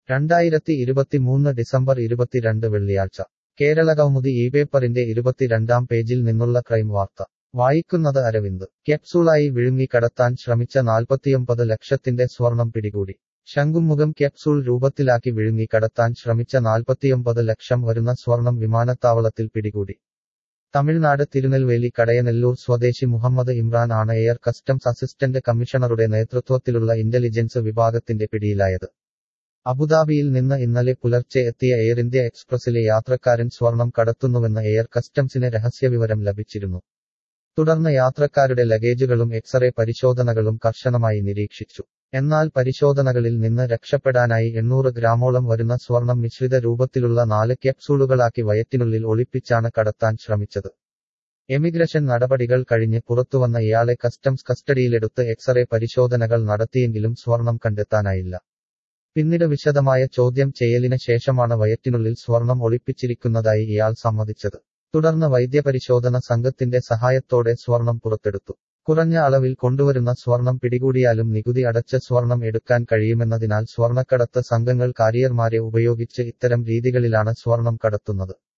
രണ്ടായിരത്തി ഇരുപത്തിമൂന്ന് ഡിസംബർ ഇരുപത്തിരണ്ട് വെള്ളിയാഴ്ച കേരളകൗമുദി ഈ പേപ്പറിന്റെ ഇരുപത്തിരണ്ടാം പേജിൽ നിന്നുള്ള ക്രൈം വാർത്ത വായിക്കുന്നത് അരവിന്ദ് ക്യാപ്സൂളായി വിഴുങ്ങി കടത്താൻ ശ്രമിച്ച നാൽപ്പത്തിയൊമ്പത് ലക്ഷത്തിന്റെ സ്വർണം പിടികൂടി ശംഖുമുഖം ക്യാപ്സൂൾ രൂപത്തിലാക്കി വിഴുങ്ങി കടത്താൻ ശ്രമിച്ച നാൽപ്പത്തിയൊമ്പത് ലക്ഷം വരുന്ന സ്വർണം വിമാനത്താവളത്തിൽ പിടികൂടി തമിഴ്നാട് തിരുനെൽവേലി കടയനെല്ലൂർ സ്വദേശി മുഹമ്മദ് ഇമ്രാൻ ആണ് എയർ കസ്റ്റംസ് അസിസ്റ്റന്റ് കമ്മീഷണറുടെ നേതൃത്വത്തിലുള്ള ഇന്റലിജൻസ് വിഭാഗത്തിന്റെ പിടിയിലായത് അബുദാബിയിൽ നിന്ന് ഇന്നലെ പുലർച്ചെ എത്തിയ എയർ ഇന്ത്യ എക്സ്പ്രസിലെ യാത്രക്കാരൻ സ്വർണം കടത്തുന്നുവെന്ന് എയർ കസ്റ്റംസിന് രഹസ്യവിവരം ലഭിച്ചിരുന്നു തുടർന്ന് യാത്രക്കാരുടെ ലഗേജുകളും എക്സ്റേ പരിശോധനകളും കർശനമായി നിരീക്ഷിച്ചു എന്നാൽ പരിശോധനകളിൽ നിന്ന് രക്ഷപ്പെടാനായി എണ്ണൂറ് ഗ്രാമോളം വരുന്ന സ്വർണം മിശ്രിത രൂപത്തിലുള്ള നാല് ക്യാപ്സൂളുകളാക്കി വയറ്റിനുള്ളിൽ ഒളിപ്പിച്ചാണ് കടത്താൻ ശ്രമിച്ചത് എമിഗ്രേഷൻ നടപടികൾ കഴിഞ്ഞ് പുറത്തുവന്ന ഇയാളെ കസ്റ്റംസ് കസ്റ്റഡിയിലെടുത്ത് എക്സ്റേ പരിശോധനകൾ നടത്തിയെങ്കിലും സ്വർണം കണ്ടെത്താനായില്ല പിന്നീട് വിശദമായ ചോദ്യം ചെയ്യലിന് ശേഷമാണ് വയറ്റിനുള്ളിൽ സ്വർണം ഒളിപ്പിച്ചിരിക്കുന്നതായി ഇയാൾ സമ്മതിച്ചത് തുടർന്ന് വൈദ്യപരിശോധന സംഘത്തിന്റെ സഹായത്തോടെ സ്വർണം പുറത്തെടുത്തു കുറഞ്ഞ അളവിൽ കൊണ്ടുവരുന്ന സ്വർണം പിടികൂടിയാലും നികുതി അടച്ച സ്വർണം എടുക്കാൻ കഴിയുമെന്നതിനാൽ സ്വർണക്കടത്ത് സംഘങ്ങൾ കാരിയർമാരെ ഉപയോഗിച്ച് ഇത്തരം രീതികളിലാണ് സ്വർണം കടത്തുന്നത്